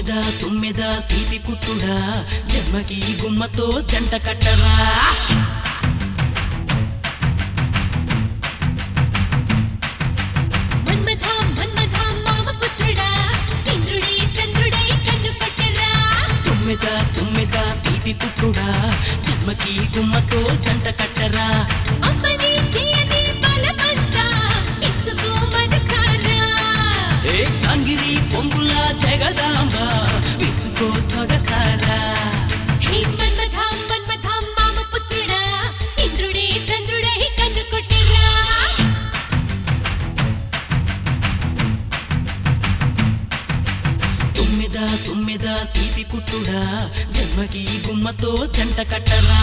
తుమ్మెద తుమ్మెద తీపి కుట్టుడా జన్మకి గుమ్మతో జంట కట్టరా మన్మథ మన్మథ మామపుత్రుడా ఇంద్రుడి చంద్రుడై కన్ను పట్టరా తుమ్మెద తుమ్మెద తీపి కుట్టుడా జన్మకి గుమ్మతో జంట కట్టరా అమ్మని తీయని బలమంతా ఇచ్చుకో మనసారా ఏ చాంగిరి పొంగుల జగదాంబ విచ్చుకో సొగసారా హే మన్మథ మన్మథ మామపుత్రుడా ఇంద్రుడే చంద్రుడై కన్ను కొట్టరా తుమ్మెద తుమ్మెద తీపి కుట్టుడా జన్మకి గుమ్మతో జంట కట్టరా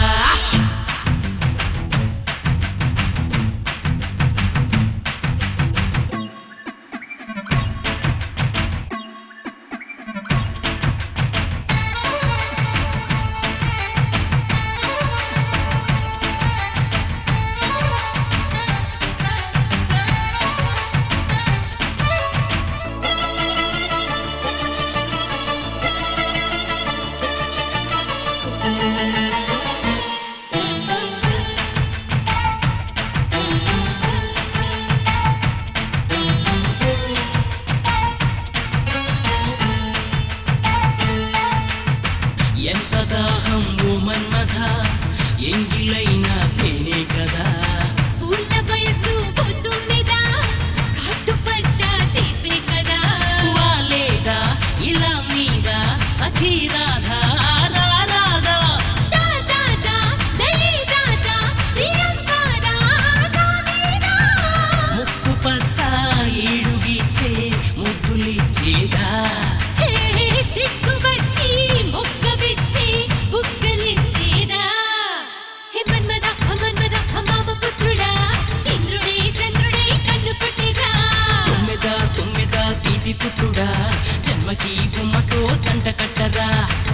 ఎంత దాహం ఓ మన్మథ ఎంగిలైన తేనే కదా పూల వయసు పొద్దుమిద కట్టుపడ్డ తీపే కదా వాలేదా ఇలా మీద సఖీ రాధా రా రాధా దా దా దా దయే రాధా ప్రియంకారా కామేరా ముక్కు పచ్చ ఏడుగిచ్చే ముద్దులిచ్చేదా హే హే సిగ్గు వచ్చి మొక్క విచ్చి బుగ్గలిచ్చేరా హే మన్మద మన్మద మామ పుత్రుడా ఇంద్రుడే చంద్రుడే కన్ను కొట్టిరా తుమ్మెద తుమ్మెద తీపి కుట్టుడా జన్మకి గుమ్మతో జంట కట్టరా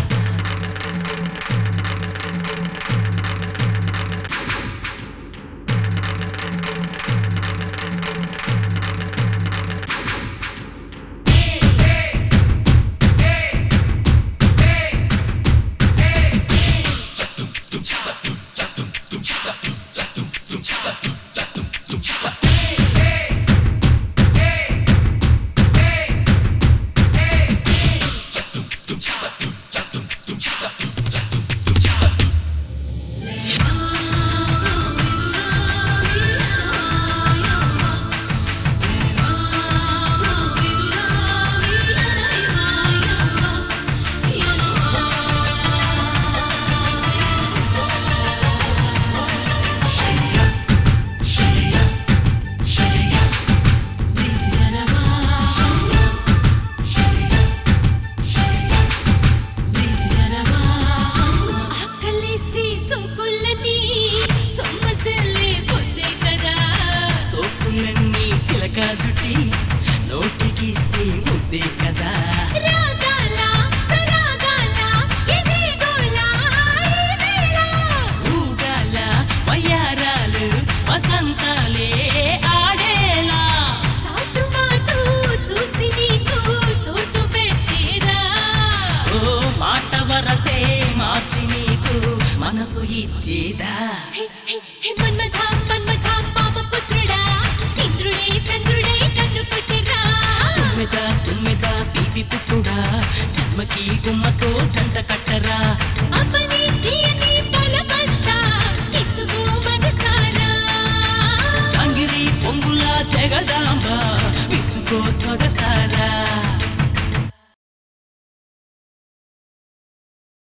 ఆకలేసి సోకులని సొమ్మసిల్లే పొద్దే కదా సోకులన్నీ చిలక జుట్టి నోటికిస్తే ముద్దే కదా రాగాల సరాగాల ఇదే గోల ఈ వేళ ఊగాల వయ్యారాలు వసంతాలే ఆడేలా సాటు మాటు చూసి నీకు చోటు పెట్టేదా ఓ మాట వరసే మార్చి నీకు మనసు ఇచ్చేదా హే, హే, హే, మన్మథ మన్మథ మామ పుత్రుడా ఇంద్రుడే చంద్రుడే కన్ను కొట్టిరా తుమ్మెద తుమ్మెద తీపి కుట్టుడా జన్మకి గుమ్మతో జంట కట్టరా